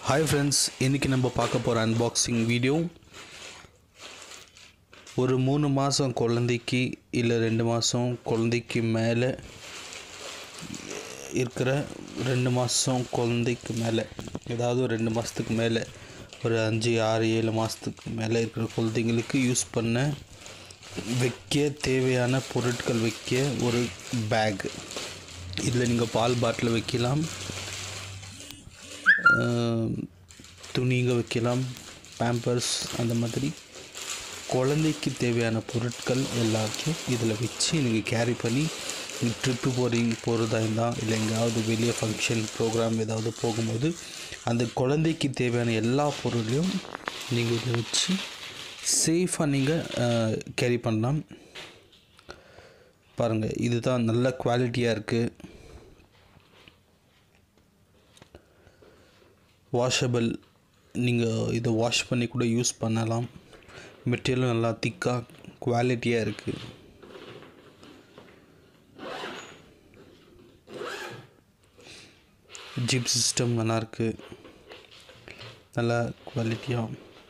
hi friends இன்றைக்கி நம்ம பார்க்க போகிற அன்பாக்சிங் வீடியோ ஒரு மூணு மாதம் குழந்தைக்கு இல்லை ரெண்டு மாதம் குழந்தைக்கு மேலே இருக்கிற ரெண்டு மாதம் குழந்தைக்கு மேலே ஏதாவது ஒரு ரெண்டு மாதத்துக்கு மேலே ஒரு அஞ்சு ஆறு ஏழு மாதத்துக்கு மேலே இருக்கிற குழந்தைங்களுக்கு யூஸ் பண்ண வைக்க தேவையான பொருட்கள் வைக்க ஒரு பேக் இதில் நீங்கள் பால் பாட்டில் வைக்கலாம் ஆஹ், துணிங்க வைக்கலாம் பேம்பர்ஸ் அந்த மாதிரி குழந்தைக்கு தேவையான பொருட்கள் எல்லாத்தையும் இதில் வச்சு நீங்கள் கேரி பண்ணி ட்ரிப்பு போகிறீங்க போகிறதா இருந்தால் இல்லை எங்கேயாவது வெளியே ஃபங்க்ஷன் ப்ரோக்ராம் ஏதாவது போகும்போது அந்த குழந்தைக்கு தேவையான எல்லா பொருளையும் நீங்கள் இதில் வச்சு சேஃபாக நீங்கள் கேரி பண்ணலாம் பாருங்கள் இதுதான் நல்ல குவாலிட்டியாக இருக்குது வாஷபிள் நீங்கள் இதை வாஷ் பண்ணி கூட யூஸ் பண்ணலாம் மெட்டீரியலும் நல்லா திக்காக குவாலிட்டியாக இருக்குது ஜிப் சிஸ்டம் நல்லாயிருக்கு நல்லா குவாலிட்டியாக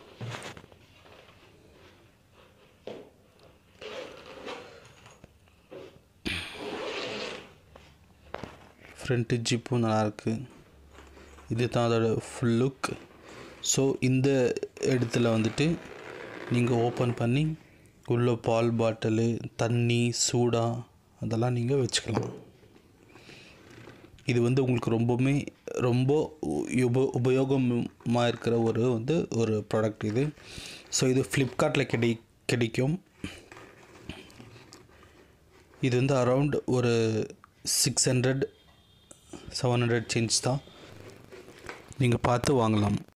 ஃப்ரண்ட்டு ஜிப்பும் நல்லாயிருக்கு இது தான் அதோட ஃபுல் லுக் ஸோ இந்த இடத்துல வந்துட்டு நீங்கள் ஓப்பன் பண்ணி உள்ள பால் பாட்டிலு தண்ணி சூடா அதெல்லாம் நீங்கள் வச்சுக்கலாம் இது வந்து உங்களுக்கு ரொம்பவுமே ரொம்ப உப உபயோகமாக இருக்கிற ஒரு வந்து ஒரு ப்ராடக்ட் இது ஸோ இது ஃப்ளிப்கார்ட்டில் கிடை கிடைக்கும் இது வந்து அரவுண்ட் ஒரு six hundred seven hundred change தான் நீங்கள் பார்த்து வாங்கலாம்